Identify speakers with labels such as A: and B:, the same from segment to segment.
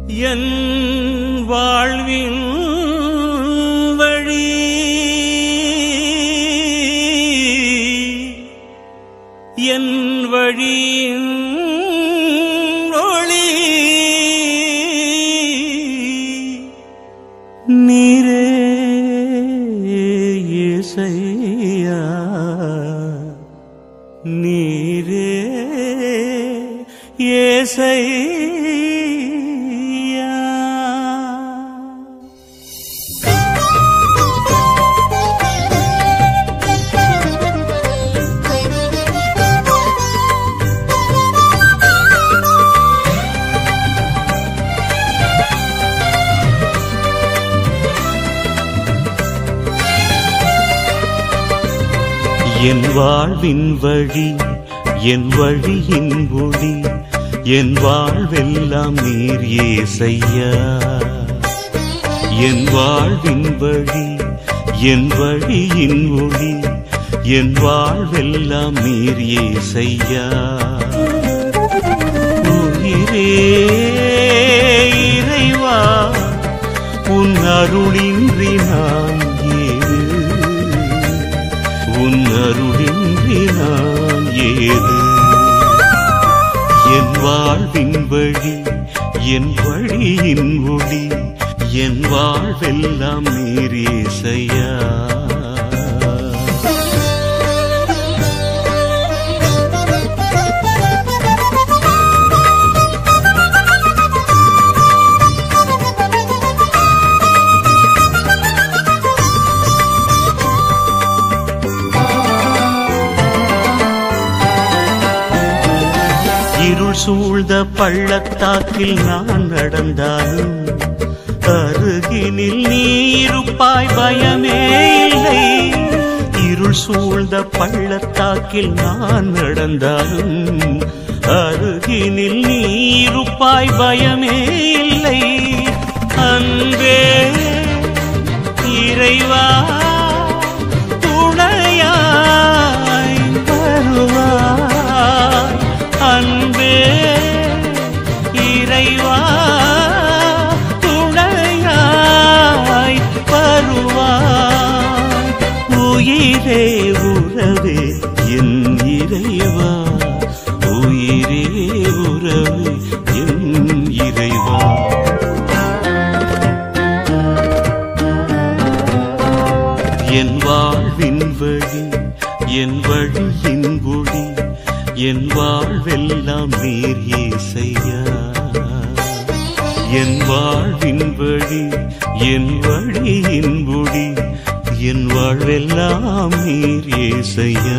A: என் வாழ்வின் வழி என் வழியின் ஒளி நீரே இசையா நீரே ஏசையா என் வாழ்வின் வழி என் வழியின் ஒளி என் வாழ்வெல்லாம் நீர் ஏசையா என் வாழ்வின் வழி என் வழியின் ஒளி என் வாழ்வெல்லாம் நீர் ஏசையா உயிரே இறைவா உன் அருளின்றி நான் ஏது உன் அருளின்றி நான் ஏது என் வாழ்வின் வழி என் வழியின் ஒளி என் வாழ்வெல்லாம் நீரேசையா இருள் சூழ்ந்த பள்ளத்தாக்கில் நான் நடந்தாலும் அருகினில் நீ இருப்பாய் பயமே இல்லை இருள் சூழ்ந்த பள்ளத்தாக்கில் நான் நடந்தாலும் அருகினில் நீ இருப்பாய் பயமே இல்லை அன்பே இறைவா துணையாய் வருவாய் அன்பே இறைவா துணையாய் வருவாய் உயிரே உறவே என் இறைவா உயிரே உறவே என் இறைவா என் வாழ்வின் வழி என் வழியின் ஒளி என் வாழ்வெல்லாம் நீர் ஏசையா என் வாழ்வின் வழி என் வழியின் ஒளி என் வாழ்வெல்லாம் நீர் ஏசையா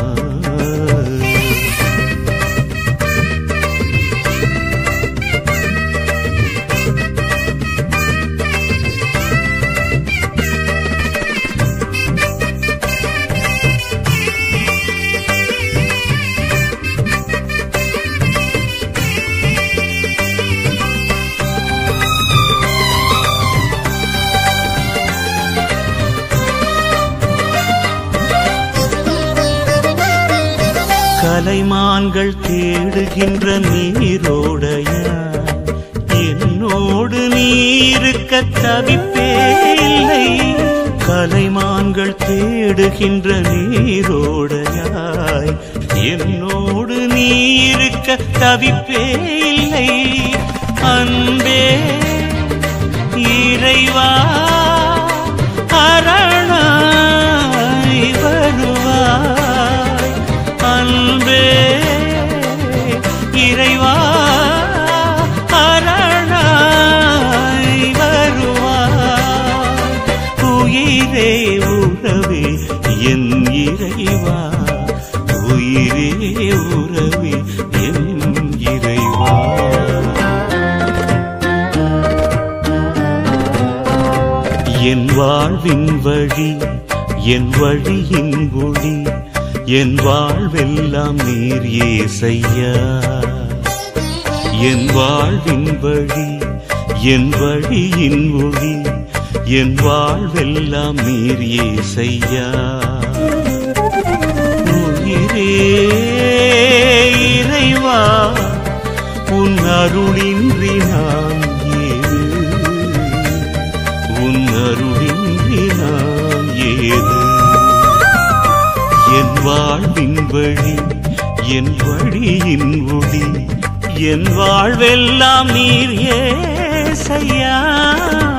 A: கலைமான்கள் தேடுகின்ற நீரோடைய என்னோடு நீருக்க தவிப்பே இல்லை கலைமான்கள் தேடுகின்ற நீரோடையாய் என்னோடு நீருக்க தவிப்பே இல்லை அன்பே இறைவா அரணாய் வருவாய் அன்பே இறைவா அரணாய் வருவாய் உயிரே உறவே என் இறைவா உயிரே உறவே என் இறைவா என் வாழ்வின் வழி என் வழியின் ஒளி என் வாழ்வெல்லாம் நீர் ஏசையா என் வாழ்வின் வழி என் வழியின் ஒளி என் வாழ்வெல்லாம் நீர் ஏசையா உயிரே இறைவா உன் அருளின்றி நான் உன் அருளின்றி நான் ஏது என் வாழ்வின் வழி என் வழியின் ஒளி என் வாழ்வெல்லாம் நீர் ஏசையா